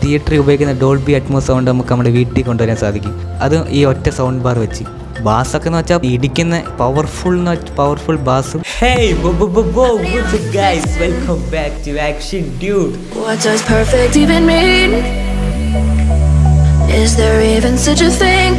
തിയേറ്ററിൽ ഉപയോഗിക്കുന്ന Dolby Atmos sound നമുക്ക് നമ്മുടെ വീട്ടിൽ കൊണ്ടുവരാൻ സാധിക്കും അത് ഈ ഒറ്റ സൗണ്ട് ബാർ വെച്ച് ബാസൊക്കെ എന്ന് വെച്ചാൽ ഇടിക്കുന്ന പവർഫുൾ പവർഫുൾ ബാസും welcome back to action dude What does perfect even mean? Is there even such a thing?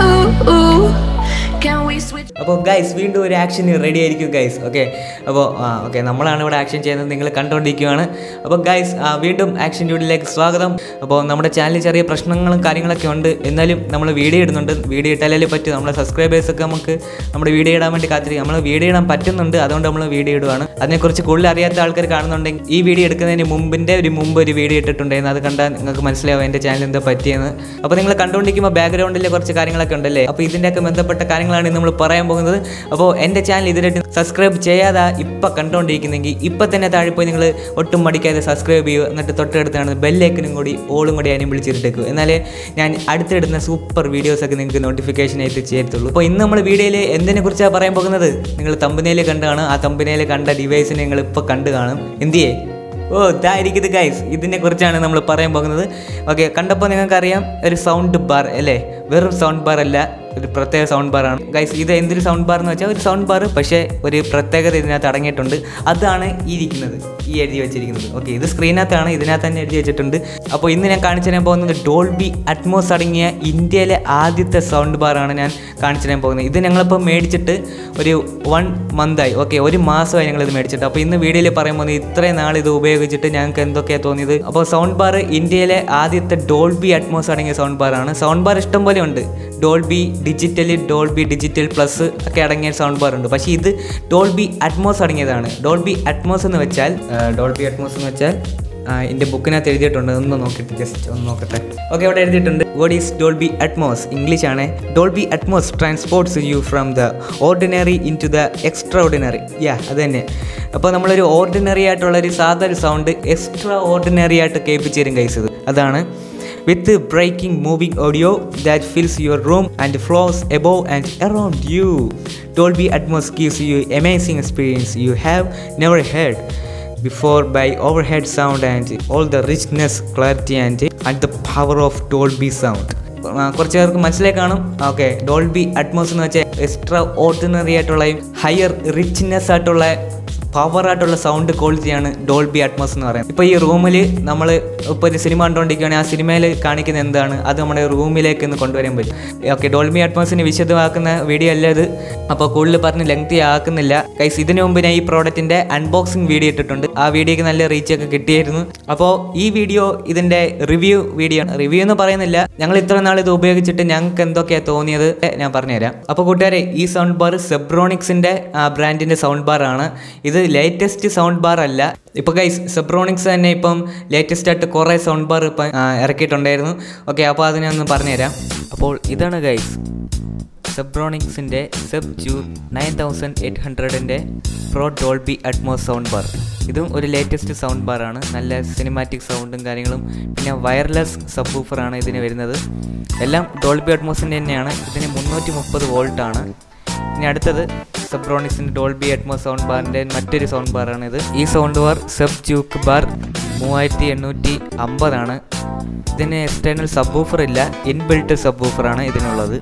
Oh, can we switch? അപ്പോൾ ഗൈസ് വീണ്ടും ഒരു ആക്ഷന് റെഡി ആയിരിക്കും ഗൈസ് ഓക്കെ അപ്പോൾ ആ ഓക്കെ നമ്മളാണ് ഇവിടെ ആക്ഷൻ ചെയ്യുന്നത് നിങ്ങൾ കണ്ടുകൊണ്ടിരിക്കുകയാണ് അപ്പോൾ ഗൈസ് വീണ്ടും ആക്ഷൻ ഡ്യൂട്ടിലേക്ക് സ്വാഗതം അപ്പോൾ നമ്മുടെ ചാനലിൽ ചെറിയ പ്രശ്നങ്ങളും കാര്യങ്ങളൊക്കെ ഉണ്ട് എന്നാലും നമ്മൾ വീഡിയോ ഇടുന്നുണ്ട് വീഡിയോ ഇട്ടാലേ പറ്റും നമ്മളെ സബ്സ്ക്രൈബേഴ്സൊക്കെ നമുക്ക് നമ്മുടെ വീഡിയോ ഇടാൻ വേണ്ടി കാത്തിരിക്കും നമ്മൾ വീഡിയോ ഇടാൻ പറ്റുന്നുണ്ട് അതുകൊണ്ട് നമ്മൾ വീഡിയോ ഇടുവാണ് അതിനെക്കുറിച്ച് കൂടുതൽ അറിയാത്ത ആൾക്കാർ കാണുന്നുണ്ടെങ്കിൽ ഈ വീഡിയോ എടുക്കുന്നതിന് മുമ്പിൻ്റെ ഒരു മുമ്പ് ഒരു വീഡിയോ ഇട്ടിട്ടുണ്ടായിരുന്നു അത് കണ്ടാൽ നിങ്ങൾക്ക് മനസ്സിലാവും എൻ്റെ ചാനൽ എന്താ പറ്റിയെന്ന് അപ്പോൾ നിങ്ങൾ കണ്ടുകൊണ്ടിരിക്കുമ്പോൾ ബാക്ക്ഗ്രൗണ്ടിലെ കുറച്ച് കാര്യങ്ങളൊക്കെ ഉണ്ടല്ലേ അപ്പോൾ ഇതിൻ്റെയൊക്കെ ബന്ധപ്പെട്ട കാര്യങ്ങളാണ് ഇന്ന് നമ്മൾ പറയാൻ പോകുന്നത് അപ്പോൾ എൻ്റെ ചാനൽ ഇതിലായിട്ട് സബ്സ്ക്രൈബ് ചെയ്യാതെ ഇപ്പം കണ്ടുകൊണ്ടിരിക്കുന്നെങ്കിൽ ഇപ്പം തന്നെ താഴെ പോയി നിങ്ങൾ ഒട്ടും മടിക്കാതെ സബ്സ്ക്രൈബ് ചെയ്യുക എന്നിട്ട് തൊട്ടടുത്താണ് ബെല്ലേക്കിനും കൂടി ഓളും കൂടി അതിനും വിളിച്ചിട്ടേക്കും എന്നാലേ ഞാൻ അടുത്തിടുന്ന സൂപ്പർ വീഡിയോസൊക്കെ നിങ്ങൾക്ക് നോട്ടിഫിക്കേഷൻ ആയിട്ട് ചേർത്തുള്ളൂ അപ്പോൾ ഇന്ന് നമ്മൾ വീഡിയോയിൽ എന്തിനെ കുറിച്ചാണ് പറയാൻ പോകുന്നത് നിങ്ങൾ തമ്പനയിൽ കണ്ടാണ് ആ തമ്പനയിൽ കണ്ട ഡിവൈസിനെ നിങ്ങൾ ഇപ്പോൾ കണ്ടു കാണും എന്തിയേ ഓ ഇതായിരിക്കുന്നത് ഗൈസ് ഇതിനെ കുറിച്ചാണ് നമ്മൾ പറയാൻ പോകുന്നത് ഓക്കെ കണ്ടപ്പോൾ നിങ്ങൾക്കറിയാം ഒരു സൗണ്ട് ബാർ അല്ലേ വെറും സൗണ്ട് ബാർ അല്ല ഒരു പ്രത്യേക സൗണ്ട് ബാറാണ് ഗൈസ് ഇത് എന്തൊരു സൗണ്ട് ബാർ എന്ന് വെച്ചാൽ ഒരു സൗണ്ട് ബാർ പക്ഷേ ഒരു പ്രത്യേകത ഇതിനകത്ത് അടങ്ങിയിട്ടുണ്ട് അതാണ് ഈ ഇരിക്കുന്നത് ഈ എഴുതി വെച്ചിരിക്കുന്നത് ഓക്കെ ഇത് സ്ക്രീനകത്താണ് ഇതിനകത്ത് തന്നെ എഴുതി വെച്ചിട്ടുണ്ട് അപ്പോൾ ഇന്ന് ഞാൻ കാണിച്ചു തരാൻ പോകുന്നത് ഡോൾബി അറ്റ്മോസ് അടങ്ങിയ ഇന്ത്യയിലെ ആദ്യത്തെ സൗണ്ട് ബാറാണ് ഞാൻ കാണിച്ചു തരാൻ പോകുന്നത് ഇത് ഞങ്ങളിപ്പോൾ മേടിച്ചിട്ട് ഒരു വൺ മന്തായി ഓക്കെ ഒരു മാസമായി ഞങ്ങളിത് മേടിച്ചിട്ട് അപ്പോൾ ഇന്ന് വീഡിയോയിൽ പറയുമ്പോൾ ഇത്രയും നാൾ ഇത് ഉപയോഗിച്ചിട്ട് ഞങ്ങൾക്ക് എന്തൊക്കെയാണ് തോന്നിയത് അപ്പോൾ സൗണ്ട് ബാർ ഇന്ത്യയിലെ ആദ്യത്തെ ഡോൾബി അറ്റ്മോസ് അടങ്ങിയ സൗണ്ട് ബാറാണ് സൗണ്ട് ബാർ ഇഷ്ടം പോലെ ഉണ്ട് Dolby digital Dolby digital plus ഒക്കെ അടങ്ങിയ സൗണ്ട് ബാർ ഉണ്ട് പക്ഷേ ഇത് ഡോൾബി അറ്റ്മോസ് അടങ്ങിയതാണ് ഡോൾബി അറ്റ്മോസ് എന്ന് വെച്ചാൽ ഡോൾബി അറ്റ്മോസ് എന്ന് വെച്ചാൽ എൻ്റെ ബുക്കിനകത്ത് എഴുതിയിട്ടുണ്ട് ഒന്ന് നോക്കിയിട്ട് ജസ്റ്റ് ഒന്ന് നോക്കട്ടെ ഓക്കെ അവിടെ എഴുതിയിട്ടുണ്ട് what is Dolby Atmos English ആണ് Dolby Atmos transports you from the ordinary into the extraordinary yeah അത് തന്നെ അപ്പോൾ നമ്മളൊരു ഓർഡിനറി ആയിട്ടുള്ള ഒരു സാധാ ഒരു സൗണ്ട് എക്സ്ട്രാ ഓർഡിനറി ആയിട്ട് കേൾപ്പിച്ച് തരും കൈസ് ഇത് അതാണ് with breaking moving audio that fills your room and flows above and around you. Dolby Atmos gives you amazing experience you have never heard before by overhead sound and all the richness, clarity and, and the power of Dolby sound. ആ, കുറച്ച് പേർക്ക് മനസ്സിലായി കാണും okay Dolby Atmos എന്ന് വെച്ചാൽ extraordinary ആയിട്ടുള്ള higher richness ആയിട്ടുള്ള power ആയിട്ടുള്ള സൗണ്ട് ക്വാളിറ്റിയാണ് ഡോൾബി അറ്റ്മോസ് എന്ന് പറയുന്നത് ഇപ്പോൾ ഈ റൂമിൽ നമ്മൾ ഇപ്പോൾ ഒരു സിനിമ കണ്ടുകൊണ്ടിരിക്കുകയാണെങ്കിൽ ആ സിനിമയിൽ കാണിക്കുന്ന എന്താണ് അത് നമ്മുടെ റൂമിലേക്ക് ഒന്ന് കൊണ്ടുവരാൻ പറ്റും ഓക്കെ ഡോൾബി അറ്റ്മോസിനെ വിശദമാക്കുന്ന വീഡിയോ അല്ല ഇത് അപ്പോൾ കൂടുതൽ പറഞ്ഞ് ലെങ്തി ആക്കുന്നില്ല കൈസ് ഇതിനു മുമ്പ് ഞാൻ ഈ പ്രോഡക്റ്റിൻ്റെ അൺബോക്സിങ് വീഡിയോ ഇട്ടിട്ടുണ്ട് ആ വീഡിയോക്ക് നല്ല റീച്ച് ഒക്കെ കിട്ടിയായിരുന്നു അപ്പോൾ ഈ വീഡിയോ ഇതിൻ്റെ റിവ്യൂ വീഡിയോ ആണ് റിവ്യൂ എന്ന് പറയുന്നില്ല ഞങ്ങൾ ഇത്ര നാൾ ഇത് ഉപയോഗിച്ചിട്ട് ഞങ്ങൾക്ക് എന്തൊക്കെയാണ് തോന്നിയത് ഞാൻ പറഞ്ഞുതരാം അപ്പോൾ കൂട്ടുകാരെ ഈ സൗണ്ട് ബാർ സെബ്രോണിക്സിൻ്റെ ബ്രാൻഡിൻ്റെ സൗണ്ട് ബാർ ആണ് ഇത് ലേറ്റസ്റ്റ് സൗണ്ട് ബാർ അല്ല ഇപ്പോൾ ഗൈസ് സെബ്രോണിക്സ് തന്നെ ഇപ്പം ലേറ്റസ്റ്റ് ആയിട്ട് കുറേ സൗണ്ട് ബാർ ഇപ്പം ആ, ഇറക്കിയിട്ടുണ്ടായിരുന്നു ഓക്കെ അപ്പോൾ അതിനെ ഒന്ന് പറഞ്ഞുതരാം അപ്പോൾ ഇതാണ് ഗൈസ് സെബ്രോണിക്സിൻ്റെ Zeb juke nine thousand eight ഹൺഡ്രഡിൻ്റെ pro Dolby Atmos sound bar ഇതും ഒരു ലേറ്റസ്റ്റ് സൗണ്ട് ബാറാണ് നല്ല സിനിമാറ്റിക് സൗണ്ടും കാര്യങ്ങളും പിന്നെ വയർലെസ് സബ് ആണ് ഇതിന് വരുന്നത് എല്ലാം ഡോൾബി അറ്റ്മോസിൻ്റെ തന്നെയാണ് ഇതിന് മുന്നൂറ്റി മുപ്പത് വോൾട്ടാണ് ഇനി അടുത്തത് സെബ്രോണിക്സിൻ്റെ ഡോൾബി അറ്റ്മോസ് സൗണ്ട് ബാറിൻ്റെ മറ്റൊരു സൗണ്ട് ബാറാണ് ഇത് ഈ sound bar Zeb juke bar മൂവായിരത്തി എണ്ണൂറ്റി അമ്പതാണ് ഇതിന് എക്സ്റ്റേണൽ സബ് ഇല്ല ഇൻബിൽട്ട് സബ് ആണ് ഇതിനുള്ളത്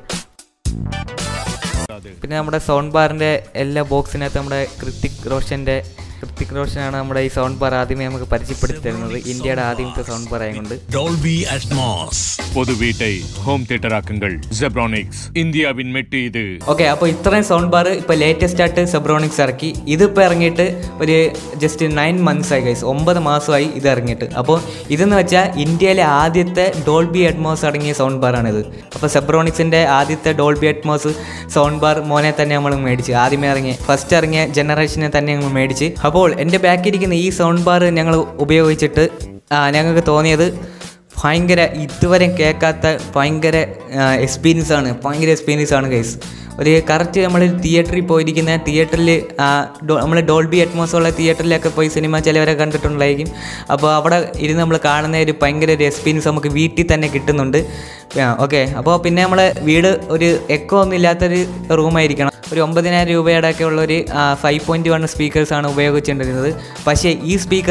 പിന്നെ നമ്മുടെ സൗണ്ട് ബാറിൻ്റെ എല്ലാ ബോക്സിനകത്ത് നമ്മുടെ കൃത്തിക് റോഷൻ്റെ കൃത്തിക് റോഷനാണ് നമ്മുടെ ഈ സൗണ്ട് ബാർ ആദ്യമേ നമുക്ക് പരിചയപ്പെടുത്തി തരുന്നത് ഇന്ത്യയുടെ ആദ്യത്തെ സൗണ്ട് ബാർ ആയതുകൊണ്ട് Dolby Atmos. பொது வீட்டை ஹோம் தியேட்டர் ஆக்குங்கள் ஜெப்ரானிக்ஸ் இந்தியாவின் மெட்டு இது ഓക്കെ അപ്പോൾ ഇത്രയും സൗണ്ട് ബാർ ഇപ്പോൾ ലേറ്റസ്റ്റ് ആയിട്ട് സെബ്രോണിക്സ് ഇറക്കി ഇതിപ്പോൾ ഇറങ്ങിയിട്ട് ഒരു ജസ്റ്റ് നയൻ മന്ത്സ് ആയി ഗൈസ് ഒമ്പത് മാസമായി ഇത് ഇറങ്ങിയിട്ട് അപ്പോൾ ഇതെന്ന് വെച്ചാൽ ഇന്ത്യയിലെ ആദ്യത്തെ ഡോൾബി അറ്റ്മോസ് അടങ്ങിയ സൗണ്ട് ബാറാണിത് അപ്പോൾ സെബ്രോണിക്സിൻ്റെ ആദ്യത്തെ ഡോൾബി അറ്റ്മോസ് സൗണ്ട് ബാർ മോനെ തന്നെ നമ്മൾ മേടിച്ച് ആദ്യമേ ഇറങ്ങിയ ഫസ്റ്റ് ഇറങ്ങിയ ജനറേഷനെ തന്നെ ഞങ്ങൾ മേടിച്ച് അപ്പോൾ എൻ്റെ ബാക്കിലിരിക്കുന്ന ഈ സൗണ്ട് ബാർ ഞങ്ങൾ ഉപയോഗിച്ചിട്ട് ആ, ഞങ്ങൾക്ക് തോന്നിയത് ഭയങ്കര ഇതുവരെ കേൾക്കാത്ത ഭയങ്കര എക്സ്പീരിയൻസ് ആണ് ഭയങ്കര എക്സ്പീരിയൻസ് ആണ് ഗൈസ് ഒരു കറക്റ്റ് നമ്മൾ തിയേറ്ററിൽ പോയിരിക്കുന്ന തിയേറ്ററിൽ നമ്മൾ ഡോൾബി അറ്റ്മോസ് ഉള്ള തിയേറ്ററിലൊക്കെ പോയി സിനിമ ചിലവരെ കണ്ടിട്ടുണ്ടായിരിക്കും അപ്പോൾ അവിടെ ഇരുന്ന് നമ്മൾ കാണുന്ന ഒരു ഭയങ്കര ഒരു എക്സ്പീരിയൻസ് നമുക്ക് വീട്ടിൽ തന്നെ കിട്ടുന്നുണ്ട് ഓക്കെ അപ്പോൾ പിന്നെ നമ്മളെ വീട് ഒരു എക്കോ ഒന്നും ഇല്ലാത്തൊരു റൂമായിരിക്കണം ഒരു ഒമ്പതിനായിരം രൂപയുടെ ഒക്കെ ഉള്ള ഒരു ഫൈവ് പോയിൻറ്റ് വൺ സ്പീക്കേഴ്സാണ് ഉപയോഗിച്ചുകൊണ്ടിരുന്നത് പക്ഷേ ഈ സ്പീക്കർ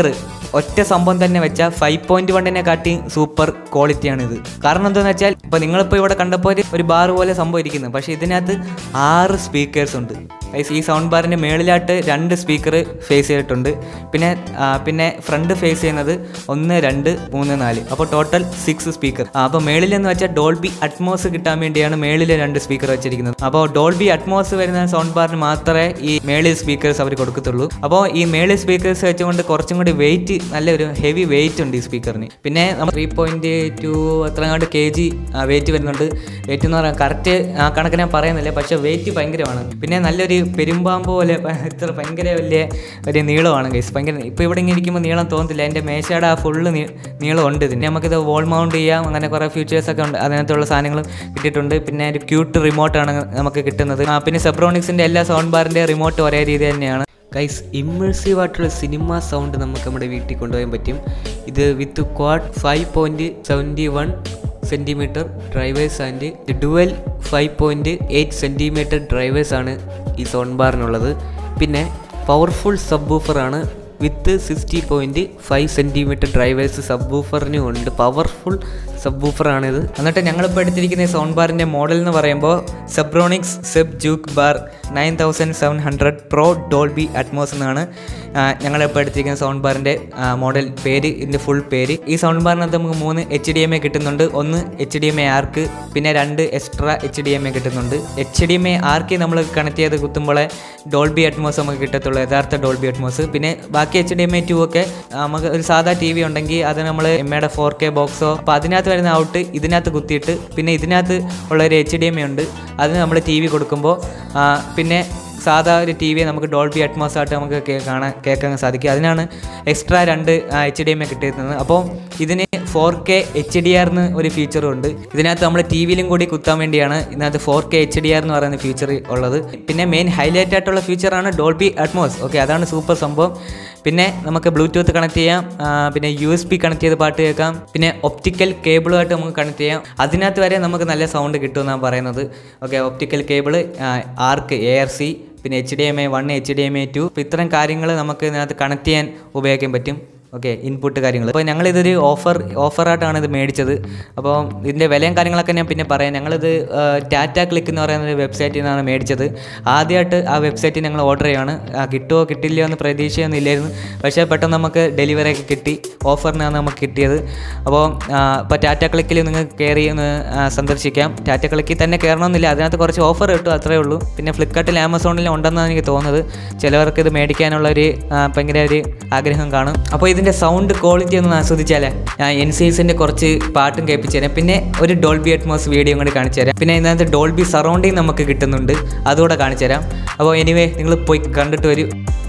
ഒറ്റ സംഭവം തന്നെ വെച്ചാൽ ഫൈവ് പോയിന്റ് വണ്ണിനെ കാട്ടി സൂപ്പർ ക്വാളിറ്റിയാണിത് കാരണം എന്താണെന്ന് വെച്ചാൽ ഇപ്പോൾ നിങ്ങളിപ്പോൾ ഇവിടെ കണ്ടപ്പോൾ ഒരു- ഒരു ബാർ പോലെ സംഭവം ഇരിക്കുന്നത് പക്ഷേ ഇതിനകത്ത് ആറ് സ്പീക്കേഴ്സ് ഉണ്ട് Guys, ഈ സൗണ്ട് ബാറിൻ്റെ മേളിലായിട്ട് രണ്ട് സ്പീക്കർ ഫേസ് ചെയ്തിട്ടുണ്ട് പിന്നെ ആ, പിന്നെ ഫ്രണ്ട് ഫേസ് ചെയ്യുന്നത് ഒന്ന് രണ്ട് മൂന്ന് നാല് അപ്പോൾ ടോട്ടൽ സിക്സ് സ്പീക്കർ അപ്പോൾ മേളിലെന്ന് വെച്ചാൽ ഡോൾബി അറ്റ്മോസ് കിട്ടാൻ വേണ്ടിയാണ് മേളിൽ രണ്ട് സ്പീക്കർ വെച്ചിരിക്കുന്നത് അപ്പോൾ ഡോൾബി അറ്റ്മോസ് വരുന്ന സൗണ്ട് ബാറിന് മാത്രമേ ഈ മേളിൽ സ്പീക്കേഴ്സ് അവർ കൊടുക്കത്തുള്ളൂ അപ്പോൾ ഈ മേളിൽ സ്പീക്കേഴ്സ് വെച്ചുകൊണ്ട് കുറച്ചും കൂടി വെയിറ്റ് നല്ലൊരു ഹെവി വെയിറ്റ് ഉണ്ട് ഈ സ്പീക്കറിന് പിന്നെ നമ്മൾ ത്രീ പോയിൻറ്റ് ടു അത്രങ്ങാണ്ട് കെ ജി വെയിറ്റ് വരുന്നുണ്ട് വെയിറ്റ് എന്ന് പറയാൻ കറക്റ്റ് ആ കണക്ക് ഞാൻ പറയുന്നില്ല പക്ഷേ വെയിറ്റ് ഭയങ്കരമാണ് പിന്നെ നല്ലൊരു പെരുമ്പാമ്പ് പോലെ ഭ- ഇത്ര ഭയങ്കര വലിയ ഒരു നീളമാണ് ഗൈസ് ഭയങ്കര ഇപ്പോൾ ഇവിടെ ഇങ്ങനെ ഇരിക്കുമ്പോൾ നീളം തോന്നത്തില്ല എൻ്റെ മേശയുടെ ആ ഫുള്ള് നീളം ഉണ്ട് ഇതിന് നമുക്കിത് വോൾ മൗണ്ട് ചെയ്യാം അങ്ങനെ കുറേ ഫീച്ചേഴ്സ് ഒക്കെ ഉണ്ട് അതിനകത്തുള്ള സാധനങ്ങളും കിട്ടിയിട്ടുണ്ട് പിന്നെ ഒരു ക്യൂട്ട് റിമോട്ടാണ് നമുക്ക് കിട്ടുന്നത് ആ, പിന്നെ സെബ്രോണിക്സിൻ്റെ എല്ലാ സൗണ്ട് ബാറിൻ്റെ റിമോട്ട് ഒരേ രീതി തന്നെയാണ് ഗൈസ് ഇമ്മേഴ്സീവ് ആയിട്ടുള്ള സിനിമ സൗണ്ട് നമുക്ക് നമ്മുടെ വീട്ടിൽ കൊണ്ടുപോകാൻ പറ്റും ഇത് with quad five point seventy one centimetre drivers and dual five point eight centimetre drivers ആണ് ഈ സൗണ്ട് ബാറിനുള്ളത് പിന്നെ പവർഫുൾ സബ് ആണ് with sixty point five centimetre drivers സബ് ബൂഫറിനും ഉണ്ട് പവർഫുൾ സബ് ബൂഫറാണിത് എന്നിട്ട് ഞങ്ങളിപ്പോൾ എടുത്തിരിക്കുന്ന ഈ സൗണ്ട് ബാറിൻ്റെ മോഡൽ എന്ന് പറയുമ്പോൾ Zebronics Zeb juke bar nine thousand seven hundred pro Dolby Atmos എന്നാണ് ആ, ഞങ്ങളിപ്പോൾ എടുത്തിരിക്കുന്ന സൗണ്ട് ബാറിൻ്റെ മോഡൽ പേര് ഇതിൻ്റെ ഫുൾ പേര് ഈ സൗണ്ട് ബാറിനകത്ത് നമുക്ക് മൂന്ന് എച്ച് ഡി എം എ കിട്ടുന്നുണ്ട് ഒന്ന് H D M I ARC പിന്നെ രണ്ട് extra H D M I കിട്ടുന്നുണ്ട് H D M I ARC നമ്മൾ കണക്ട് ചെയ്ത് കുത്തുമ്പോഴേ ഡോൾബി അറ്റ്മോസ് നമുക്ക് കിട്ടത്തുള്ളൂ യഥാർത്ഥ ഡോൾബി അറ്റ്മോസ് പിന്നെ ബാക്കി H D M I two ഒക്കെ ആ, നമുക്ക് ഒരു സാധാ ടി വി ഉണ്ടെങ്കിൽ അത് നമ്മൾ എം എയുടെ ഫോർ കെ ബോക്സോ അപ്പോൾ അതിനകത്ത് വരുന്ന ഔട്ട് ഇതിനകത്ത് കുത്തിയിട്ട് പിന്നെ ഇതിനകത്ത് ഉള്ള ഒരു എച്ച് ഡി എം എ ഉണ്ട് അതിന് നമ്മൾ ടി വി കൊടുക്കുമ്പോൾ ആ, പിന്നെ സാധാ ഒരു ടി വി നമുക്ക് ഡോൾബി അറ്റ്മോസ് ആയിട്ട് നമുക്ക് കേ- കാണാൻ കേൾക്കാൻ സാധിക്കും അതിനാണ് എക്സ്ട്രാ രണ്ട് എച്ച് ഡി എം എ കിട്ടിയിരുന്നത് അപ്പോൾ ഇതിന് four K H D R എന്ന് ഒരു ഫീച്ചറും ഉണ്ട് ഇതിനകത്ത് നമ്മൾ ടി വിയിലും കൂടി കുത്താൻ വേണ്ടിയാണ് ഇതിനകത്ത് four K H D R എന്ന് പറയുന്ന ഫീച്ചർ ഉള്ളത് പിന്നെ മെയിൻ ഹൈലൈറ്റ് ആയിട്ടുള്ള ഫീച്ചറാണ് ഡോൾബി അറ്റ്മോസ് ഓക്കെ അതാണ് സൂപ്പർ സംഭവം പിന്നെ നമുക്ക് ബ്ലൂടൂത്ത് കണക്ട് ചെയ്യാം ആ, പിന്നെ യു എസ് പി കണക്ട് ചെയ്ത് പാട്ട് കേൾക്കാം പിന്നെ ഒപ്റ്റിക്കൽ കേബിളുമായിട്ട് നമുക്ക് കണക്ട് ചെയ്യാം അതിനകത്ത് വരെ നമുക്ക് നല്ല സൗണ്ട് കിട്ടുമെന്നാണ് പറയുന്നത് okay optical cable ARC A R C പിന്നെ H D M I one H D M I two അപ്പോൾ ഇത്തരം കാര്യങ്ങൾ നമുക്ക് ഇതിനകത്ത് കണക്ട് ചെയ്യാൻ ഉപയോഗിക്കാൻ പറ്റും ഓക്കെ ഇൻപുട്ട് കാര്യങ്ങൾ അപ്പോൾ ഞങ്ങളിതൊരു ഓഫർ ഓഫറായിട്ടാണ് ഇത് മേടിച്ചത് അപ്പോൾ ഇതിൻ്റെ വിലയും കാര്യങ്ങളൊക്കെ ഞാൻ പിന്നെ പറയാം ഞങ്ങളിത് ടാറ്റ ക്ലിക്ക് എന്ന് പറയുന്ന ഒരു വെബ്സൈറ്റിൽ നിന്നാണ് മേടിച്ചത് ആദ്യമായിട്ട് ആ വെബ്സൈറ്റിൽ ഞങ്ങൾ ഓർഡർ ചെയ്യാണ് ആ, കിട്ടുമോ കിട്ടില്ലയോ എന്ന് പ്രതീക്ഷയൊന്നും ഇല്ലായിരുന്നു പക്ഷേ പെട്ടെന്ന് നമുക്ക് ഡെലിവറി ഒക്കെ കിട്ടി ഓഫറിനാണ് നമുക്ക് കിട്ടിയത് അപ്പോൾ ഇപ്പോൾ ടാറ്റ ക്ലിക്കിൽ നിങ്ങൾക്ക് കയറി ഒന്ന് ആ, സന്ദർശിക്കാം ടാറ്റ ക്ലിക്കിൽ തന്നെ കയറണമെന്നില്ല അതിനകത്ത് കുറച്ച് ഓഫർ കിട്ടും അത്രേ ഉള്ളൂ പിന്നെ ഫ്ലിപ്കാർട്ടിൽ ആമസോണിലും ഉണ്ടെന്നാണ് എനിക്ക് തോന്നുന്നത് ചിലവർക്ക് ഇത് മേടിക്കാനുള്ള ഒരു ആ, ഭയങ്കര ഒരു ആഗ്രഹം കാണും അപ്പോൾ ഇതിൻ്റെ സൗണ്ട് ക്വാളിറ്റി ഒന്ന് ആസ്വദിച്ചാലേ ഞാൻ എൻ സി എസിൻ്റെ കുറച്ച് പാട്ടും കേൾപ്പിച്ചു തരാം പിന്നെ ഒരു ഡോൾബി അറ്റ്മോസ് വീഡിയോ കൂടി കാണിച്ചു തരാം പിന്നെ ഇതിനകത്ത് ഡോൾബി സറൗണ്ടിങ് നമുക്ക് കിട്ടുന്നുണ്ട് അതുകൂടെ കാണിച്ചു തരാം അപ്പോൾ എനിവേ നിങ്ങൾ പോയി കണ്ടിട്ട് വരൂ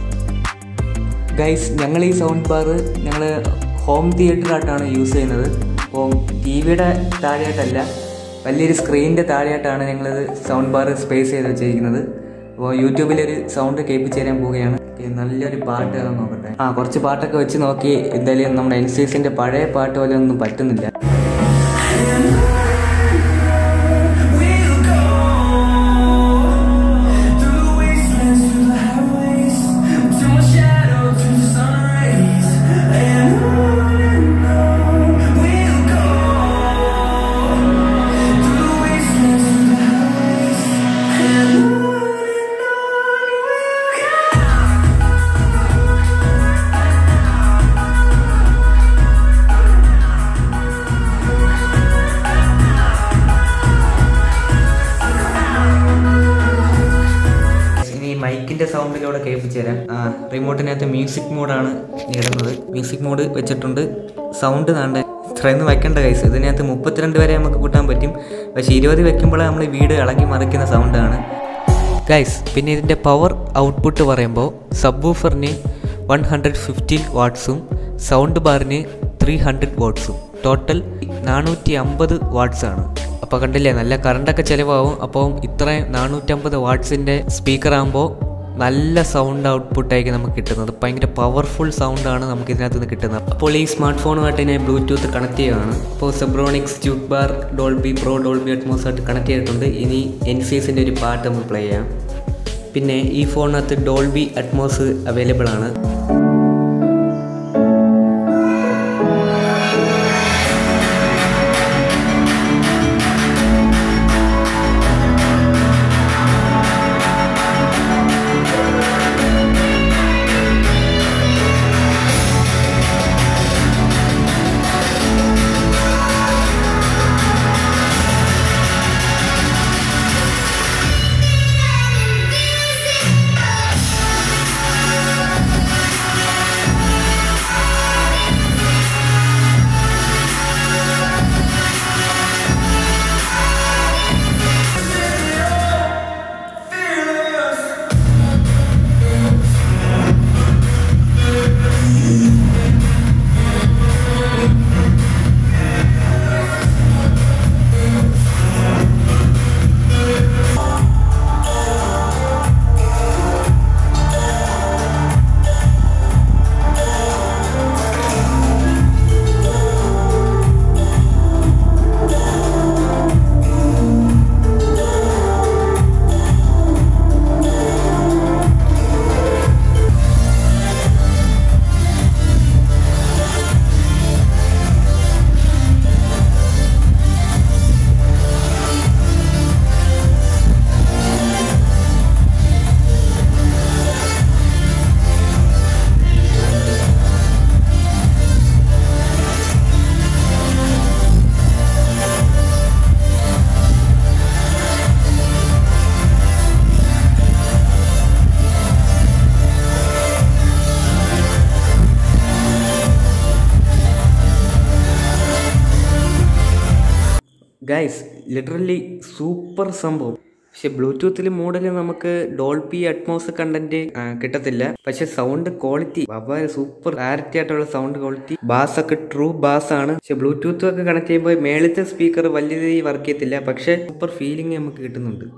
ഗൈസ് ഞങ്ങൾ ഈ സൗണ്ട് ബാർ ഞങ്ങൾ ഹോം തിയേറ്ററായിട്ടാണ് യൂസ് ചെയ്യുന്നത് അപ്പോൾ ടി വിയുടെ താഴെയായിട്ടല്ല വലിയൊരു സ്ക്രീനിൻ്റെ താഴെയായിട്ടാണ് ഞങ്ങളിത് സൗണ്ട് ബാർ സ്പേസ് ചെയ്ത് വെച്ചിരിക്കുന്നത് അപ്പോൾ യൂട്യൂബിലൊരു സൗണ്ട് കേൾപ്പിച്ച് തരാൻ പോവുകയാണ് ഓക്കേ, നല്ലൊരു പാട്ട് ഏതാണെന്ന് നോക്കട്ടെ ആ കുറച്ച് പാട്ടൊക്കെ വെച്ച് നോക്കി എന്തായാലും നമ്മുടെ എൻ സി എസിൻ്റെ പഴയ പാട്ട് പോലെ ഒന്നും പറ്റുന്നില്ല ഇനി മൈക്കിന്റെ സൗണ്ടിലൂടെ കേൾപ്പിച്ചു തരാം ആ, റിമോട്ടിനകത്ത് മ്യൂസിക് മോഡാണ് ഇടുന്നത് മ്യൂസിക് മോഡ് വെച്ചിട്ടുണ്ട് സൗണ്ട് നാണ്ട ഇത്രയൊന്നും വെക്കേണ്ട കൈസ് ഇതിനകത്ത് മുപ്പത്തിരണ്ട് വരെ നമുക്ക് കൂട്ടാൻ പറ്റും പക്ഷേ ഇരുപത് വെക്കുമ്പോൾ നമ്മൾ വീട് ഇളകി മറിക്കുന്ന സൗണ്ടാണ് ഗൈസ് പിന്നെ ഇതിൻ്റെ പവർ ഔട്ട്പുട്ട് പറയുമ്പോൾ സബ് വൂഫറിന് വൺ ഹൺഡ്രഡ് ഫിഫ്റ്റീൻ വാട്ട്സും സൗണ്ട് ബാറിന് ത്രീ ഹൺഡ്രഡ് വാട്ട്സും ടോട്ടൽ നാനൂറ്റി അമ്പത് വാട്ട്സ് ആണ് അപ്പോൾ കണ്ടില്ലേ നല്ല കറണ്ടൊക്കെ ചിലവാകും അപ്പോൾ ഇത്രയും നാനൂറ്റമ്പത് വാട്ട്സിൻ്റെ സ്പീക്കർ ആകുമ്പോൾ നല്ല സൗണ്ട് ഔട്ട്പുട്ടായിരിക്കും നമുക്ക് കിട്ടുന്നത് ഭയങ്കര പവർഫുൾ സൗണ്ടാണ് നമുക്ക് ഇതിനകത്ത് നിന്ന് കിട്ടുന്നത് അപ്പോൾ ഈ സ്മാർട്ട് ഫോണുമായിട്ട് ഞാൻ ബ്ലൂടൂത്ത് കണക്ട് ചെയ്യുകയാണ് അപ്പോൾ Zebronics tube bar Dolby pro Dolby Atmos ആയിട്ട് കണക്ട് ചെയ്തിട്ടുണ്ട് ഇനി എൻ സി എസിൻ്റെ ഒരു പാട്ട് നമുക്ക് പ്ലേ ചെയ്യാം പിന്നെ ഈ ഫോണിനകത്ത് ഡോൾബി അറ്റ്മോസ് അവൈലബിൾ ആണ് ഗൈസ് ലിറ്ററലി സൂപ്പർ സംഭവം പക്ഷെ ബ്ലൂടൂത്തിൽ മോഡൽ നമുക്ക് ഡോൾപി അറ്റ്മോസ് കണ്ടന്റ് കിട്ടത്തില്ല പക്ഷെ സൗണ്ട് ക്വാളിറ്റി വളരെ സൂപ്പർ ക്ലാരിറ്റി ആയിട്ടുള്ള സൗണ്ട് ക്വാളിറ്റി ബാസ് ഒക്കെ ട്രൂ ബാസ് ആണ് പക്ഷെ ബ്ലൂടൂത്ത് ഒക്കെ കണക്ട് ചെയ്യുമ്പോൾ മേളത്തെ സ്പീക്കർ വലിയ രീതിയിൽ വർക്ക് ചെയ്യത്തില്ല പക്ഷെ സൂപ്പർ ഫീലിംഗ് നമുക്ക് കിട്ടുന്നുണ്ട്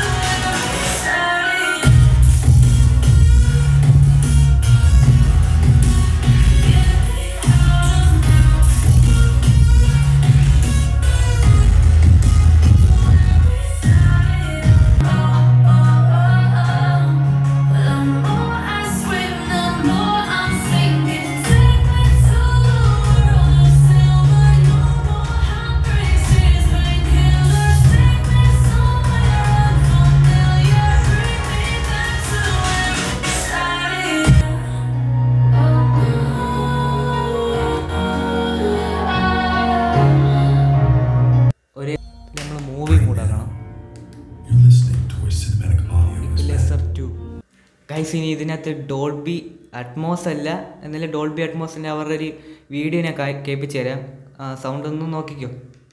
ഒരു നമ്മൾ മൂവി മൂടാക്കണം You're listening to where cinematic audio is lesser to guys ഇനി ഇതിനകത്ത് ഡോൾബി അറ്റ്മോസ് അല്ല എന്നാലും ഡോൾബി അറ്റ്മോസിൻ്റെ അവരുടെ ഒരു വീഡിയോ ഞാൻ കാ- കേൾപ്പിച്ച് തരാം സൗണ്ട് ഒന്ന് നോക്കിക്കോ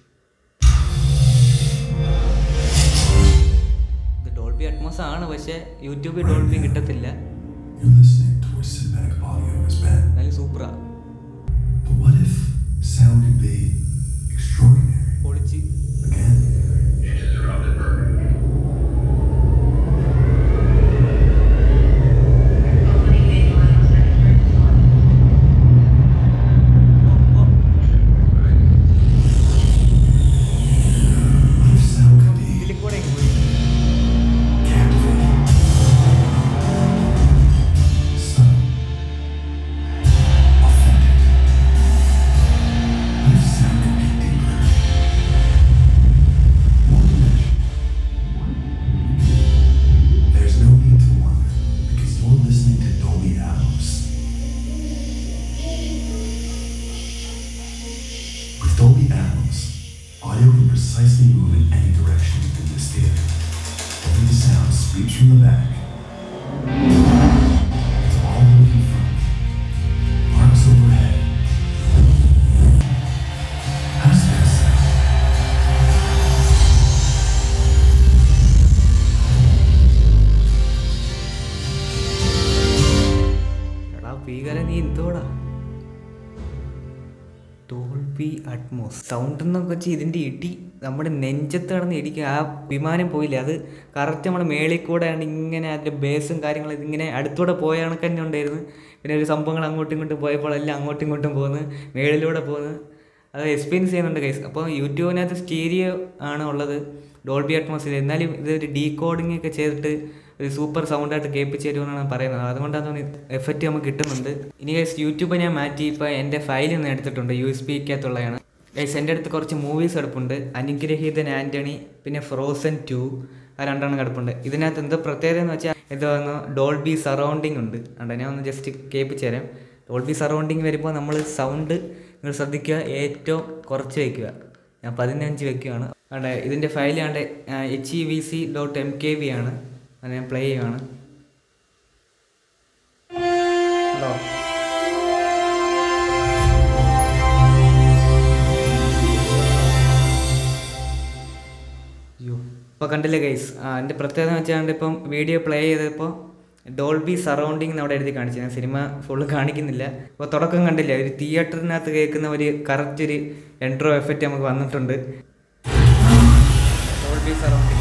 ഇത് ഡോൾബി അറ്റ്മോസ് ആണ് പക്ഷേ യൂട്യൂബിൽ ഡോൾബി കിട്ടത്തില്ല You're listening to where cinematic audio is banned. എന്നാലും സൂപ്പറാ But what if sound could be extraordinary പൊളിച്ച് again? What if sound could be ഇതിൽ കൂടെ ഇങ്ങ് പോയി captivating, subtle, authentic? What if sound could be deeper, more dimensional? There's no need to wonder because you're listening to Dolby Atmos. With Dolby Atmos, audio can precisely move in any direction in this theater. Every sound sweeps from the back. It's all looking front. Arcs overhead. How does that sound? എടാ ഭീകര നീ എന്തോടാ Dolby Atmos sound എന്നൊക്കെ വെച്ച് ഇതിൻ്റെ ഇടി നമ്മുടെ നെഞ്ചത്ത് കിടന്ന് ഇടിക്കുക ആ വിമാനം പോയില്ല അത് കറക്റ്റ് നമ്മുടെ മേളിൽ കൂടെയാണ് ഇങ്ങനെ അതിൻ്റെ ബേസും കാര്യങ്ങളും ഇതിങ്ങനെ അടുത്തൂടെ പോയ കണക്ക് തന്നെ ഉണ്ടായിരുന്നു പിന്നെ ഒരു സംഭവങ്ങൾ അങ്ങോട്ടും ഇങ്ങോട്ടും പോയപ്പോൾ എല്ലാം അങ്ങോട്ടും ഇങ്ങോട്ടും പോകുന്നു മേളിലൂടെ പോകുന്നു അത് എക്സ്പീരിയൻസ് ചെയ്യുന്നുണ്ട് കൈസ് അപ്പോൾ യൂട്യൂബിനകത്ത് സ്റ്റീരിയോ ആണ് ഉള്ളത് ഡോൾബി അറ്റ്മോസിൽ എന്നാലും ഇതൊരു ഡീകോഡിംഗ് ഒക്കെ ചെയ്തിട്ട് ഒരു സൂപ്പർ സൗണ്ടായിട്ട് കേൾപ്പിച്ച് തരുമെന്നാണ് പറയുന്നത് അതുകൊണ്ടാണ് എഫക്റ്റ് നമുക്ക് കിട്ടുന്നുണ്ട് ഇനി ഗൈസ് യൂട്യൂബ് ഞാൻ മാറ്റി ഇപ്പോൾ എൻ്റെ ഫയൽ നിന്ന് എടുത്തിട്ടുണ്ട് യു എസ് പിക്കകത്തുള്ളതാണ് ഗൈസ് എൻ്റെ അടുത്ത് കുറച്ച് മൂവീസ് കിടപ്പുണ്ട് അനുഗ്രഹീതൻ ആൻ്റണി പിന്നെ ഫ്രോസൺ ടു ആ രണ്ടെണ്ണം കിടപ്പുണ്ട് ഇതിനകത്ത് എന്ത് പ്രത്യേകത എന്ന് വെച്ചാൽ എന്താ ഡോൾബി സറൗണ്ടിങ് ഉണ്ട് അതുകൊണ്ട് ഞാൻ ഒന്ന് ജസ്റ്റ് കേൾപ്പിച്ച് തരാം ഡോൾബി സറൗണ്ടിങ് വരുമ്പോൾ നമ്മൾ സൗണ്ട് നിങ്ങൾ ശ്രദ്ധിക്കുക ഏറ്റവും കുറച്ച് വയ്ക്കുക ഞാൻ പതിനഞ്ച് വെക്കുകയാണ് അവിടെ ഇതിൻ്റെ ഫയൽ കണ്ട് H E V C dot M K V ആണ് അത് ഞാൻ പ്ലേ ചെയ്യുകയാണ് ഹലോ അയ്യോ ഇപ്പോൾ കണ്ടില്ലേ ഗൈസ് എൻ്റെ പ്രത്യേകത എന്ന് വെച്ചാൽ ഇപ്പം വീഡിയോ പ്ലേ ചെയ്തപ്പോൾ ഡോൾബി സറൗണ്ടിങ് എന്ന് അവിടെ എഴുതി കാണിച്ചു ഞാൻ സിനിമ ഫുള്ള് കാണിക്കുന്നില്ല അപ്പോൾ തുടക്കം കണ്ടില്ല ഒരു തിയേറ്ററിനകത്ത് കേൾക്കുന്ന ഒരു കറക്റ്റ് ഒരു എൻട്രോ എഫക്റ്റ് നമുക്ക് വന്നിട്ടുണ്ട് Dolby surrounding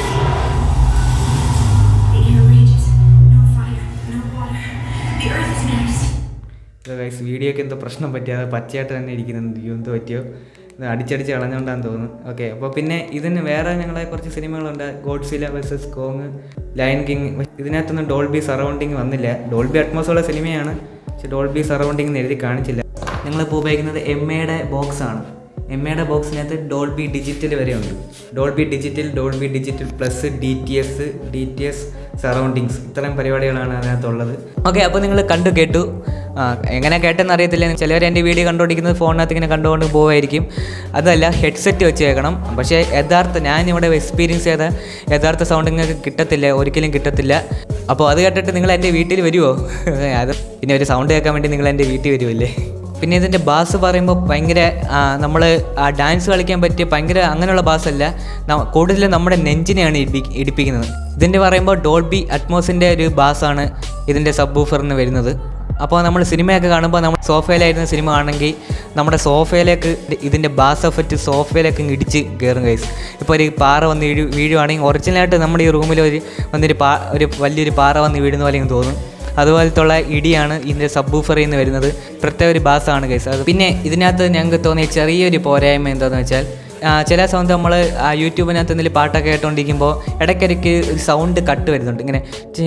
The air rages. No fire, no water. The earth is next. Guys വീഡിയോക്ക് എന്തോ പ്രശ്നം പറ്റിയോ അത് പച്ചയായിട്ട് തന്നെ ഇരിക്കുന്നുണ്ട് അയ്യോ എന്തോ പറ്റിയോ ഇത് അടിച്ചടിച്ച് കളഞ്ഞുകൊണ്ടാന്ന് തോന്നുന്നു ഓക്കെ അപ്പോൾ പിന്നെ ഇതിന് വേറെ ഞങ്ങളെ കുറച്ച് സിനിമകളുണ്ട് Godzilla versus Kong Lion King ഇതിനകത്തൊന്നും ഡോൾബി സറൗണ്ടിങ് വന്നില്ല ഡോൾബി അറ്റ്മോസുള്ള സിനിമയാണ് പക്ഷെ ഡോൾബി സറൗണ്ടിങ് എന്ന് എഴുതി കാണിച്ചില്ല ഞങ്ങളിപ്പോൾ ഉപയോഗിക്കുന്നത് എം എയുടെ ബോക്സ് ആണ് എം എയുടെ ബോക്സിനകത്ത് ഡോൾബി ഡിജിറ്റൽ വരെ ഉണ്ട് Dolby digital Dolby digital plus D T S D T S surroundings ഇത്രയും പരിപാടികളാണ് അതിനകത്തുള്ളത് ഓക്കെ അപ്പോൾ നിങ്ങൾ കണ്ടു കേട്ടു ആ, എങ്ങനെ കേട്ടെന്ന് അറിയത്തില്ല ചിലവർ എൻ്റെ വീഡിയോ കണ്ടുകൊണ്ടിരിക്കുന്നത് ഫോണിനകത്ത് ഇങ്ങനെ കണ്ടുകൊണ്ട് പോവായിരിക്കും അതല്ല ഹെഡ്സെറ്റ് വെച്ച് കേൾക്കണം പക്ഷേ യഥാർത്ഥ ഞാനിവിടെ എക്സ്പീരിയൻസ് ചെയ്ത യഥാർത്ഥ സൗണ്ട് നിങ്ങൾക്ക് കിട്ടത്തില്ല ഒരിക്കലും കിട്ടത്തില്ല അപ്പോൾ അത് കേട്ടിട്ട് നിങ്ങൾ എൻ്റെ വീട്ടിൽ വരുമോ അത് പിന്നെ ഒരു സൗണ്ട് കേൾക്കാൻ വേണ്ടി നിങ്ങൾ എൻ്റെ വീട്ടിൽ വരുമല്ലേ പിന്നെ ഇതിൻ്റെ ബാസ് പറയുമ്പോൾ ഭയങ്കര നമ്മൾ ആ ഡാൻസ് കളിക്കാൻ പറ്റിയ ഭയങ്കര അങ്ങനെയുള്ള ബാസല്ല ന- കൂടുതലും നമ്മുടെ നെഞ്ചിനെയാണ് ഇടി ഇടിപ്പിക്കുന്നത് ഇതിൻ്റെ പറയുമ്പോൾ ഡോൾബി അറ്റ്മോസിൻ്റെ ഒരു ബാസാണ് ഇതിൻ്റെ സബ് ബൂഫറിന് വരുന്നത് അപ്പോൾ നമ്മൾ സിനിമയൊക്കെ കാണുമ്പോൾ നമ്മൾ സോഫയിലായിരുന്ന സിനിമ ആണെങ്കിൽ നമ്മുടെ സോഫയിലേക്ക് ഇതിൻ്റെ ബാസ് എഫക്റ്റ് സോഫയിലേക്ക് ഇങ്ങ് ഇടിച്ച് കയറും കൈസ് ഇപ്പോൾ ഒരു പാറ വന്ന് വീഴു വീഴുവാണെങ്കിൽ ഒറിജിനലായിട്ട് നമ്മുടെ ഈ റൂമിൽ ഒരു വന്നൊരു പാ ഒരു വലിയൊരു പാറ വന്ന് വീഴുന്ന പോലെ എനിക്ക് തോന്നും അതുപോലത്തുള്ള ഇടിയാണ് ഇതിൻ്റെ സബ്ബൂഫറിൽ നിന്ന് വരുന്നത് പ്രത്യേക ഒരു ബാസാണ് കേസ് അത് പിന്നെ ഇതിനകത്ത് ഞങ്ങൾക്ക് തോന്നിയ ചെറിയൊരു പോരായ്മ എന്താണെന്ന് വെച്ചാൽ ആ, ചില സമയത്ത് നമ്മൾ ആ യൂട്യൂബിനകത്ത് എന്തെങ്കിലും പാട്ടൊക്കെ കേട്ടോണ്ടിരിക്കുമ്പോൾ ഇടയ്ക്കിടയ്ക്ക് ഒരു സൗണ്ട് കട്ട് വരുന്നുണ്ട് ഇങ്ങനെ ചേ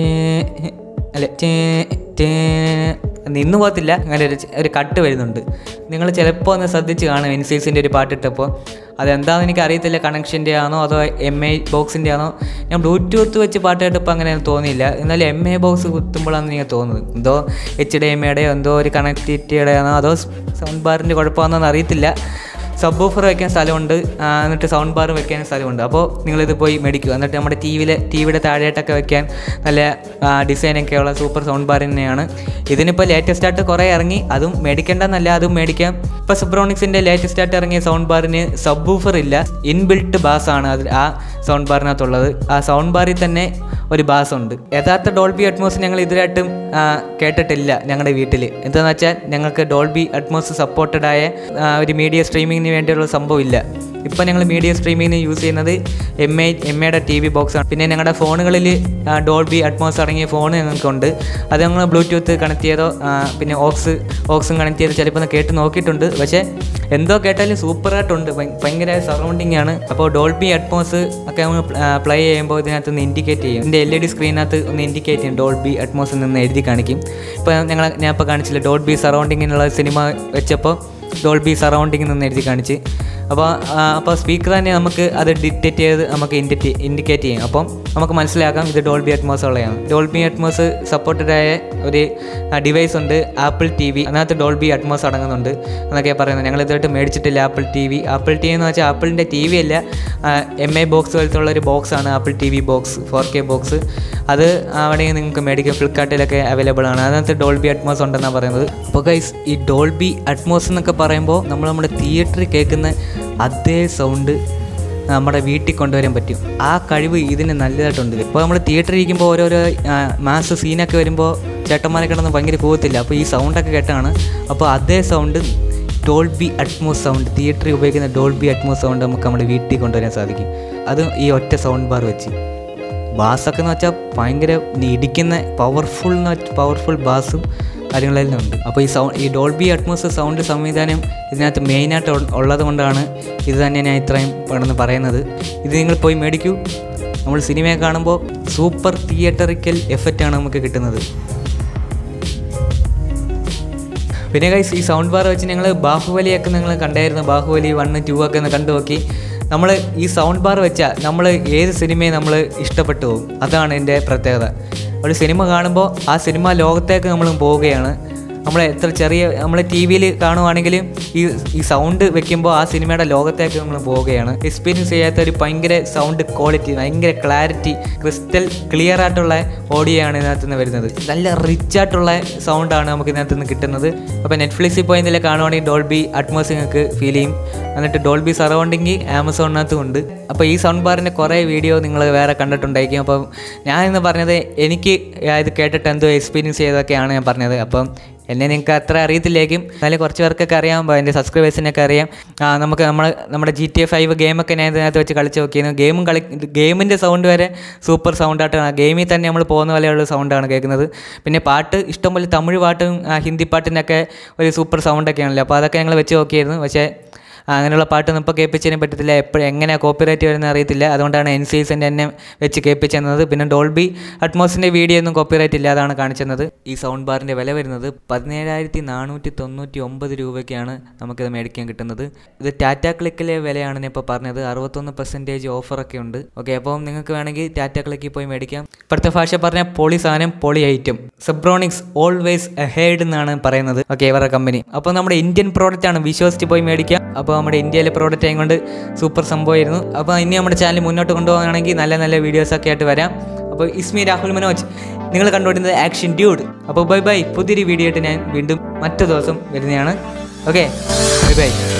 അല്ലെ ചേ ചേ നിന്ന് പോകത്തില്ല അങ്ങനെ ഒരു ചെ- ഒരു കട്ട് വരുന്നുണ്ട് നിങ്ങൾ ചിലപ്പോൾ ഒന്ന് ശ്രദ്ധിച്ച് കാണും എൻ സി സിൻ്റെ ഒരു പാട്ടിട്ടപ്പോൾ അതെന്താണെന്ന് എനിക്ക് അറിയത്തില്ല കണക്ഷൻ്റെ ആണോ അതോ എം ഐ ബോക്സിൻ്റെ ആണോ ഞാൻ ബ്ലൂടൂത്ത് വെച്ച് പാട്ട് കേട്ടപ്പോൾ അങ്ങനെ തോന്നിയില്ല എന്നാലും എം ഐ ബോക്സ് കുത്തുമ്പോഴാണ് എനിക്ക് തോന്നുന്നത് എന്തോ എച്ച് ഡി എം ഐയുടെയോ എന്തോ ഒരു കണക്ടിവിറ്റിയുടെ ആണോ അതോ സൗണ്ട് ബാറിൻ്റെ കുഴപ്പമാണോ എന്ന് അറിയത്തില്ല സബ് ഓഫർ വെക്കാൻ സ്ഥലമുണ്ട് ആ, എന്നിട്ട് സൗണ്ട് ബാർ വെക്കാൻ സ്ഥലമുണ്ട് അപ്പോൾ നിങ്ങളിത് പോയി മേടിക്കുക എന്നിട്ട് നമ്മുടെ ടി വിയിലെ ടി വിയുടെ താഴെയായിട്ടൊക്കെ വെക്കാൻ നല്ല ഡിസൈനൊക്കെ ഉള്ള സൂപ്പർ സൗണ്ട് ബാർ തന്നെയാണ് ഇതിനിപ്പോൾ ലേറ്റസ്റ്റ് ആയിട്ട് കുറേ ഇറങ്ങി അതും മേടിക്കേണ്ടെന്നല്ല അതും മേടിക്കാം ഇപ്പോൾ സുബ്രോണിക്സിൻ്റെ ലേറ്റസ്റ്റ് ആയിട്ട് ഇറങ്ങിയ സൗണ്ട് ബാറിന് സബ് ഊഫർ ഇല്ല ഇൻബിൽട്ട് ബാസ് ആണ് അതിൽ ആ സൗണ്ട് ബാറിനകത്തുള്ളത് ആ സൗണ്ട് ബാറിൽ തന്നെ ഒരു ബാസ് ഉണ്ട് യഥാർത്ഥ ഡോൾബി അറ്റ്മോസ് ഞങ്ങൾ ഇതിലായിട്ടും ആ, കേട്ടിട്ടില്ല ഞങ്ങളുടെ വീട്ടിൽ എന്താണെന്ന് വെച്ചാൽ ഞങ്ങൾക്ക് ഡോൾബി അറ്റ്മോസ് സപ്പോർട്ടഡ് ആയ ആ, ഒരു മീഡിയ സ്ട്രീമിങ്ങിന് വേണ്ടിയുള്ള സംഭവം ഇല്ല ഇപ്പം ഞങ്ങൾ മീഡിയ സ്ട്രീമിങ്ങിന് യൂസ് ചെയ്യുന്നത് എം ഐ എം എയുടെ ടി വി ബോക്സ് ആണ് പിന്നെ ഞങ്ങളുടെ ഫോണുകളിൽ ഡോൾബി അറ്റ്മോസ് അടങ്ങിയ ഫോൺ ഞങ്ങൾക്കുണ്ട് അത് ഞങ്ങൾ ബ്ലൂടൂത്ത് കണക്ട് ചെയ്തോ ആ, പിന്നെ ഓക്സ് ഓക്സും കണക്ട് ചെയ്ത് ചിലപ്പോൾ ഒന്ന് കേട്ട് നോക്കിയിട്ടുണ്ട് പക്ഷേ എന്തോ കേട്ടാലും സൂപ്പറായിട്ടുണ്ട് ഭയ- ഭയങ്കര സറൗണ്ടിങ് ആണ് അപ്പോൾ ഡോൾബി അറ്റ്മോസ് ഒക്കെ നമ്മൾ പ്ലേ ചെയ്യുമ്പോൾ ഇതിനകത്ത് ഒന്ന് ഇൻഡിക്കേറ്റ് ചെയ്യും ഇതിൻ്റെ എൽ ഇ ഡി സ്ക്രീനകത്ത് ഒന്ന് ഇൻഡിക്കേറ്റ് ചെയ്യും ഡോൾബി അറ്റ്മോസിൽ നിന്ന് എഴുതി കാണിക്കും ഇപ്പോൾ ഞങ്ങൾ ഞാൻ ഇപ്പോൾ കാണിച്ചില്ല ഡോൾബി സറൗണ്ടിങ്ങിനുള്ള സിനിമ വെച്ചപ്പോൾ ഡോൾബി സറൗണ്ടിങ്ങിൽ നിന്ന് എഴുതി കാണിച്ച് അപ്പോൾ അപ്പോൾ സ്പീക്കർ തന്നെ നമുക്ക് അത് ഡിറ്റക്റ്റ് ചെയ്ത് നമുക്ക് ഇൻഡിറ്റി ഇൻഡിക്കേറ്റ് ചെയ്യും അപ്പം നമുക്ക് മനസ്സിലാക്കാം ഇത് ഡോൾബി അറ്റ്മോസ് ഉള്ളതാണ് ഡോൾബി അറ്റ്മോസ് സപ്പോർട്ടഡ് ആയ ഒരു ഡിവൈസ് ഉണ്ട് ആപ്പിൾ ടി വി അതിനകത്ത് ഡോൾബി അറ്റ്മോസ് അടങ്ങുന്നുണ്ട് എന്നൊക്കെ പറയുന്നത് ഞങ്ങൾ ഇതുമായിട്ട് മേടിച്ചിട്ടില്ല Apple T V Apple T V എന്ന് വെച്ചാൽ ആപ്പിളിൻ്റെ ടി വി അല്ല എം ഐ ബോക്സ് പോലത്തെ ഉള്ള ഒരു ബോക്സാണ് Apple T V box four K box അത് അവിടെ നിങ്ങൾക്ക് മേടിക്കാം ഫ്ലിപ്കാർട്ടിലൊക്കെ അവൈലബിൾ ആണ് അതിനകത്ത് ഡോൾബി അറ്റ്മോസ് ഉണ്ടെന്നാണ് പറയുന്നത് അപ്പോൾ ഗൈസ് ഈ ഡോൾബി അറ്റ്മോസ് എന്നൊക്കെ പറയുമ്പോൾ നമ്മൾ നമ്മുടെ തിയേറ്ററിൽ കേൾക്കുന്ന അതേ സൗണ്ട് നമ്മുടെ വീട്ടിൽ കൊണ്ടുവരാൻ പറ്റും ആ കഴിവ് ഇതിന് നല്ലതായിട്ടുണ്ട് ഇപ്പോൾ നമ്മൾ തിയേറ്ററിൽ ഇരിക്കുമ്പോൾ ഓരോരോ മാസ് സീനൊക്കെ വരുമ്പോൾ ചേട്ടന്മാരെ കിടന്ന് ഭയങ്കര പോകത്തില്ല അപ്പോൾ ഈ സൗണ്ടൊക്കെ കേട്ടാണ് അപ്പോൾ അതേ സൗണ്ട് ഡോൾബി അറ്റ്മോസ് സൗണ്ട് തിയേറ്ററിൽ ഉപയോഗിക്കുന്ന ഡോൾബി അറ്റ്മോസ് സൗണ്ട് നമുക്ക് നമ്മുടെ വീട്ടിൽ കൊണ്ടുവരാൻ സാധിക്കും അത് ഈ ഒറ്റ സൗണ്ട് ബാർ വെച്ച് ബാസൊക്കെ എന്ന് വെച്ചാൽ ഭയങ്കര ഇടിക്കുന്ന പവർഫുൾ എന്ന് വെച്ചാൽ പവർഫുൾ ബാസും കാര്യങ്ങളെല്ലാം ഉണ്ട് അപ്പോൾ ഈ സൗണ്ട് ഈ ഡോൾബി അറ്റ്മോസ് സൗണ്ട് സംവിധാനം ഇതിനകത്ത് മെയിനായിട്ട് ഉള്ളത് കൊണ്ടാണ് ഇത് തന്നെ ഞാൻ ഇത്രയും പെട്ടെന്ന് പറയുന്നത് ഇത് നിങ്ങൾ പോയി മേടിക്കൂ നമ്മൾ സിനിമയെ കാണുമ്പോൾ സൂപ്പർ തിയേറ്ററിക്കൽ എഫക്റ്റാണ് നമുക്ക് കിട്ടുന്നത് പിന്നെ ഗൈസ് ഈ സൗണ്ട് ബാർ വെച്ച് ഞങ്ങൾ ബാഹുബലിയൊക്കെ നിങ്ങൾ കണ്ടായിരുന്നു ബാഹുബലി വണ്ണ് ടു ഒക്കെ ഒന്ന് കണ്ടു നോക്കി നമ്മൾ ഈ സൗണ്ട് ബാർ വെച്ചാൽ നമ്മൾ ഏത് സിനിമയും നമ്മൾ ഇഷ്ടപ്പെട്ടു പോകും അതാണ് എൻ്റെ പ്രത്യേകത ഒരു സിനിമ കാണുമ്പോൾ ആ സിനിമ ലോകത്തേക്ക് നമ്മൾ പോവുകയാണ് നമ്മൾ എത്ര ചെറിയ നമ്മൾ ടി വിയിൽ കാണുവാണെങ്കിലും ഈ ഈ സൗണ്ട് വെക്കുമ്പോൾ ആ സിനിമയുടെ ലോകത്തേക്ക് നമ്മൾ പോവുകയാണ് എക്സ്പീരിയൻസ് ചെയ്യാത്ത ഒരു ഭയങ്കര സൗണ്ട് ക്വാളിറ്റി ഭയങ്കര ക്ലാരിറ്റി ക്രിസ്റ്റൽ ക്ലിയർ ആയിട്ടുള്ള ഓഡിയോ ആണ് ഇതിനകത്ത് നിന്ന് വരുന്നത് നല്ല റിച്ച് ആയിട്ടുള്ള സൗണ്ടാണ് നമുക്ക് ഇതിനകത്ത് നിന്ന് കിട്ടുന്നത് അപ്പോൾ നെറ്റ്ഫ്ലിക്സിൽ പോയി എന്തെങ്കിലും കാണുവാണെങ്കിൽ ഡോൾബി അറ്റ്മോസ് നിങ്ങൾക്ക് ഫീൽ ചെയ്യും എന്നിട്ട് ഡോൾബി സറൗണ്ടിങ് ആമസോണിനകത്തും ഉണ്ട് അപ്പോൾ ഈ സൗണ്ട് ബാറിൻ്റെ കുറേ വീഡിയോ നിങ്ങൾ വേറെ കണ്ടിട്ടുണ്ടായിരിക്കും അപ്പം ഞാൻ ഇന്ന് പറഞ്ഞത് എനിക്ക് ഇത് കേട്ടിട്ട് എന്തോ എക്സ്പീരിയൻസ് ചെയ്തൊക്കെയാണ് ഞാൻ പറഞ്ഞത് അപ്പം എന്നെ നിങ്ങൾക്ക് അത്ര അറിയത്തില്ലേക്കും എന്നാലും കുറച്ച് പേർക്കൊക്കെ അറിയാം എൻ്റെ സബ്സ്ക്രൈബേഴ്സിനൊക്കെ അറിയാം ആ, നമുക്ക് നമ്മൾ നമ്മുടെ ജി ടി എ ഫൈവ് ഗെയിമൊക്കെ ഞാൻ ഇതിനകത്ത് വെച്ച് കളിച്ച് നോക്കിയിരുന്നു ഗെയിമും കളി ഗെയിമിൻ്റെ സൗണ്ട് വരെ സൂപ്പർ സൗണ്ടായിട്ടാണ് ഗെയിമിൽ തന്നെ നമ്മൾ പോകുന്ന പോലെയുള്ള സൗണ്ടാണ് കേൾക്കുന്നത് പിന്നെ പാട്ട് ഇഷ്ടംപോലെ തമിഴ് പാട്ടും ആ, ഹിന്ദി പാട്ടിനൊക്കെ ഒരു സൂപ്പർ സൗണ്ടൊക്കെയാണല്ലോ അപ്പോൾ അതൊക്കെ ഞങ്ങൾ വെച്ച് നോക്കിയായിരുന്നു പക്ഷേ ആ, അങ്ങനെയുള്ള പാട്ടൊന്നും ഇപ്പോൾ കേൾപ്പിച്ചതിനും പറ്റത്തില്ല എപ്പോഴും എങ്ങനെയാണ് കോപ്പിറൈറ്റ് വരുന്നത് അറിയത്തില്ല അതുകൊണ്ടാണ് എൻ സി എസിൻ്റെ എന്നെ വെച്ച് കേൾപ്പിച്ചെന്നത് പിന്നെ ഡോൾബി അറ്റ്മോസിൻ്റെ വീഡിയോ ഒന്നും കോപ്പിറൈറ്റ് ഇല്ലാതാണ് കാണിച്ചത് ഈ സൗണ്ട് ബാറിൻ്റെ വില വരുന്നത് പതിനേഴായിരത്തി നാനൂറ്റി തൊണ്ണൂറ്റി ഒമ്പത് രൂപയ്ക്കാണ് നമുക്കിത് മേടിക്കാൻ കിട്ടുന്നത് ഇത് ടാറ്റ ക്ലിക്കിലെ വിലയാണ് ഞാൻ ഇപ്പോൾ പറഞ്ഞത് അറുപത്തൊന്ന് പെർസെൻറ്റേജ് ഓഫറൊക്കെ ഉണ്ട് ഓക്കെ അപ്പോൾ നിങ്ങൾക്ക് വേണമെങ്കിൽ ടാറ്റ ക്ലിക്കിൽ പോയി മേടിക്കാം ഇപ്പോഴത്തെ ഭാഷ പറഞ്ഞ പൊളി സാധനം പൊളി ഐറ്റം സെബ്രോണിക്സ് ഓൾവേസ് ഹെഡ് എന്നാണ് പറയുന്നത് ഓക്കെ ഇവരുടെ കമ്പനി അപ്പോൾ നമ്മുടെ ഇന്ത്യൻ പ്രോഡക്റ്റ് ആണ് വിശ്വസിച്ച് പോയി മേടിക്കാം അപ്പോൾ നമ്മുടെ ഇന്ത്യയിലെ പ്രോഡക്റ്റ് ആയതുകൊണ്ട് സൂപ്പർ സംഭവമായിരുന്നു അപ്പോൾ ഇനി നമ്മുടെ ചാനൽ മുന്നോട്ട് കൊണ്ടുപോകുകയാണെങ്കിൽ നല്ല നല്ല വീഡിയോസൊക്കെ ആയിട്ട് വരാം അപ്പോൾ ഇസ്മി രാഹുൽ മനോജ് നിങ്ങൾ കണ്ടുകൊണ്ടിരുന്നത് ആക്ഷൻ ഡ്യൂഡ് അപ്പോൾ ബൈ ബൈ പുതിയൊരു വീഡിയോ ആയിട്ട് ഞാൻ വീണ്ടും മറ്റു ദിവസം വരുന്നതാണ് ഓക്കെ ബൈ ബൈ